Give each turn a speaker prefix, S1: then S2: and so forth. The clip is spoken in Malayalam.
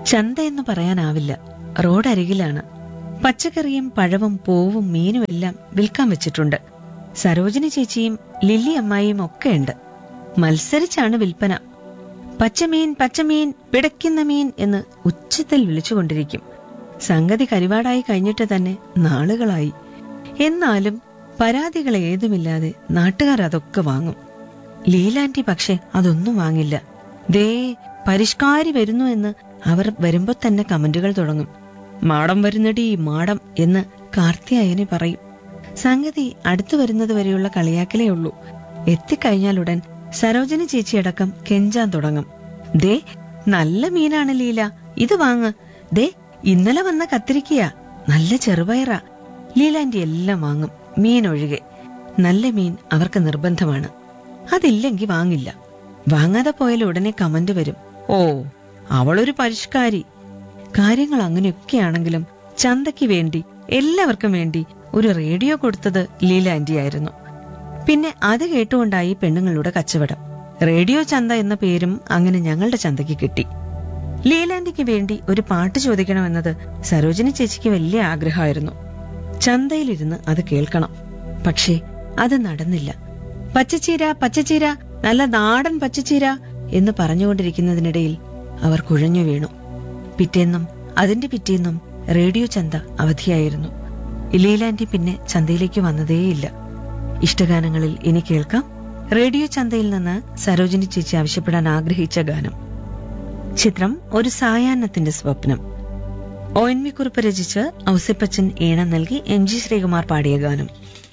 S1: ചന്ത എന്ന് പറയാനാവില്ല റോഡരികിലാണ് പച്ചക്കറിയും പഴവും പൂവും മീനും എല്ലാം വിൽക്കാൻ വെച്ചിട്ടുണ്ട് സരോജിനി ചേച്ചിയും ലില്ലി അമ്മായിയും ഒക്കെ ഉണ്ട് മത്സരിച്ചാണ് വിൽപ്പന പച്ചമീൻ പച്ചമീൻ പിടയ്ക്കുന്ന മീൻ എന്ന് ഉച്ചത്തിൽ വിളിച്ചുകൊണ്ടിരിക്കും സംഗതി കരിവാടായി കഴിഞ്ഞിട്ട് തന്നെ നാളുകളായി എന്നാലും പരാതികൾ ഏതുമില്ലാതെ നാട്ടുകാർ അതൊക്കെ വാങ്ങും ലീലാന്റി പക്ഷെ അതൊന്നും വാങ്ങില്ല ദേ പരിഷ്കാരി വരുന്നു എന്ന് അവർ വരുമ്പോ തന്നെ കമന്റുകൾ തുടങ്ങും മാടം വരുന്നടി മാടം എന്ന് കാർത്തിയായനെ പറയും സംഗതി അടുത്തു വരുന്നത് വരെയുള്ള കളിയാക്കലേ ഉള്ളൂ എത്തിക്കഴിഞ്ഞാലുടൻ സരോജിനി ചേച്ചിയടക്കം കെഞ്ചാൻ തുടങ്ങും ദേ നല്ല മീനാണ് ലീല ഇത് വാങ്ങ് ദേ ഇന്നലെ വന്ന കത്തിരിക്കയാ നല്ല ചെറുപയറാ ലീലാന്റി എല്ലാം വാങ്ങും മീൻ ഒഴികെ നല്ല മീൻ അവർക്ക് നിർബന്ധമാണ് അതില്ലെങ്കി വാങ്ങില്ല വാങ്ങാതെ പോയാൽ ഉടനെ കമന്റ് വരും ഓ അവളൊരു പരിഷ്കാരി കാര്യങ്ങൾ അങ്ങനെയൊക്കെയാണെങ്കിലും ചന്തയ്ക്ക് വേണ്ടി എല്ലാവർക്കും വേണ്ടി ഒരു റേഡിയോ കൊടുത്തത് ലീല ആന്റിയായിരുന്നു പിന്നെ അത് കേട്ടുകൊണ്ടായി പെണ്ണുങ്ങളുടെ കച്ചവടം റേഡിയോ ചന്ത എന്ന പേരും അങ്ങനെ ഞങ്ങളുടെ ചന്തയ്ക്ക് കിട്ടി ലീലാന്റിക്ക് വേണ്ടി ഒരു പാട്ട് ചോദിക്കണമെന്നത് സരോജിനി ചേച്ചിക്ക് വലിയ ആഗ്രഹമായിരുന്നു ചന്തയിലിരുന്ന് അത് കേൾക്കണം പക്ഷേ അത് നടന്നില്ല പച്ചച്ചീര പച്ചച്ചീര നല്ല നാടൻ പച്ചച്ചീര എന്ന് പറഞ്ഞുകൊണ്ടിരിക്കുന്നതിനിടയിൽ അവർ കുഴഞ്ഞു വീണു പിറ്റേന്നും അതിന്റെ പിറ്റേന്നും റേഡിയോ ചന്ത അവധിയായിരുന്നു ലീലാന്റി പിന്നെ ചന്തയിലേക്ക് വന്നതേയില്ല ഇഷ്ടഗാനങ്ങളിൽ ഇനി കേൾക്കാം റേഡിയോ ചന്തയിൽ നിന്ന് സരോജിനി ചേച്ചി ആവശ്യപ്പെടാൻ ആഗ്രഹിച്ച ഗാനം ചിത്രം ഒരു സായാഹ്നത്തിന്റെ സ്വപ്നം ഒ എൻ വി കുറിപ്പ് രചിച്ച് ഔസിപ്പച്ചൻ ഈണം നൽകി എം ജി ശ്രീകുമാർ പാടിയ ഗാനം